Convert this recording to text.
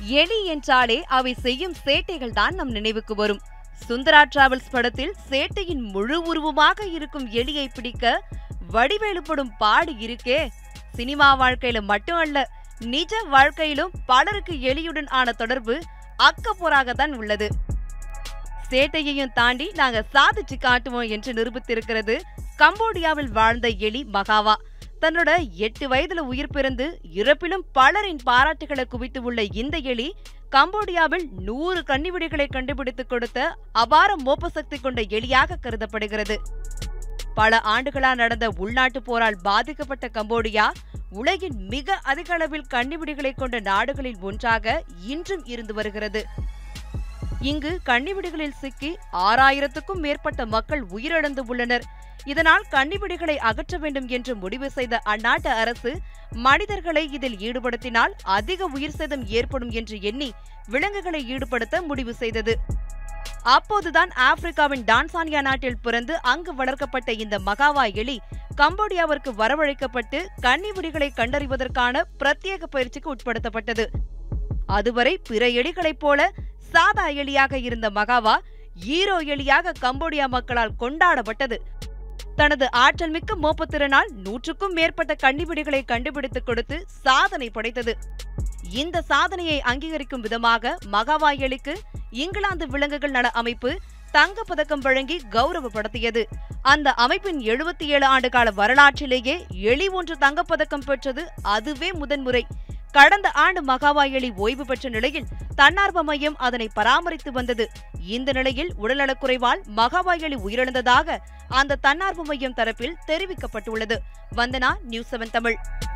எலி என்றாலே அவை செய்யும் சேட்டைகள் தான் நம் நினைவுக்கு வரும் சுந்தரா டிராவல்ஸ் படத்தில் சேட்டையின் முழு உருவமாக இருக்கும் எலியை பிடிக்க வடிவேலுப்படும் பாடு இருக்கே சினிமா வாழ்க்கையில மட்டும் அல்ல நிஜ வாழ்க்கையிலும் பலருக்கு எலியுடன் ஆன தொடர்பு அக்கப்போராகத்தான் உள்ளது சேட்டையையும் தாண்டி நாங்க சாதிச்சு காட்டுவோம் என்று நிரூபித்திருக்கிறது கம்போடியாவில் வாழ்ந்த எலி மகாவா தன்னோட எட்டு வயதுல உயிர் பிறந்து இறப்பிலும் பலரின் பாராட்டுகளை குவித்து உள்ள இந்த எலி கம்போடியாவில் நூறு கன்னிவெடிகளை கண்டுபிடித்துக் கொடுத்த அபார மோப்ப சக்தி கொண்ட எலியாக கருதப்படுகிறது பல ஆண்டுகளா நடந்த உள்நாட்டு போரால் பாதிக்கப்பட்ட கம்போடியா உலகின் மிக அதிக அளவில் கன்னிவெடிகளை கொண்ட நாடுகளில் ஒன்றாக இன்றும் இருந்து வருகிறது இங்கு கன்னிவெடிகளில் சிக்கி ஆறாயிரத்துக்கும் மேற்பட்ட மக்கள் உயிரிழந்து உள்ளனர் இதனால் கன்னிவெடிகளை அகற்ற வேண்டும் என்று முடிவு செய்த அந்நாட்டு அரசு மனிதர்களை இதில் ஈடுபடுத்தினால் அதிக உயிர் சேதம் ஏற்படும் என்று எண்ணி விலங்குகளை ஈடுபடுத்த முடிவு செய்தது அப்போதுதான் ஆப்பிரிக்காவின் டான்சானியா நாட்டில் பிறந்து அங்கு வளர்க்கப்பட்ட இந்த மகாவா எலி கம்போடியாவிற்கு வரவழைக்கப்பட்டு கன்னிவெடிகளை கண்டறிவதற்கான பிரத்யேக பயிற்சிக்கு உட்படுத்தப்பட்டது அதுவரை பிற எலிகளைப் போல சாதா எலியாக இருந்த மகாவா ஈரோ எலியாக கம்போடியா மக்களால் கொண்டாடப்பட்டது தனது ஆற்றல் மிக்க மோப்பத்திறனால் நூற்றுக்கும் மேற்பட்ட கன்னிவெடிகளை கண்டுபிடித்துக் கொடுத்து சாதனை படைத்தது இந்த சாதனையை அங்கீகரிக்கும் விதமாக மகாவா எலிக்கு இங்கிலாந்து விலங்குகள் நல அமைப்பு தங்க பதக்கம் வழங்கி கௌரவப்படுத்தியது அந்த அமைப்பின் எழுபத்தி ஏழு ஆண்டுகால வரலாற்றிலேயே எலி ஒன்று தங்கப்பதக்கம் பெற்றது அதுவே முதன்முறை கடந்த ஆண்டு மகாவா எலி ஓய்வு பெற்ற நிலையில் தன்னார்வ மையம் அதனை பராமரித்து வந்தது இந்த நிலையில் உடல்நலக்குறைவால் மகாவா எலி உயிரிழந்ததாக அந்த தன்னார்வ மையம் தரப்பில் தெரிவிக்கப்பட்டுள்ளது வந்தனா நியூஸ் செவன் தமிழ்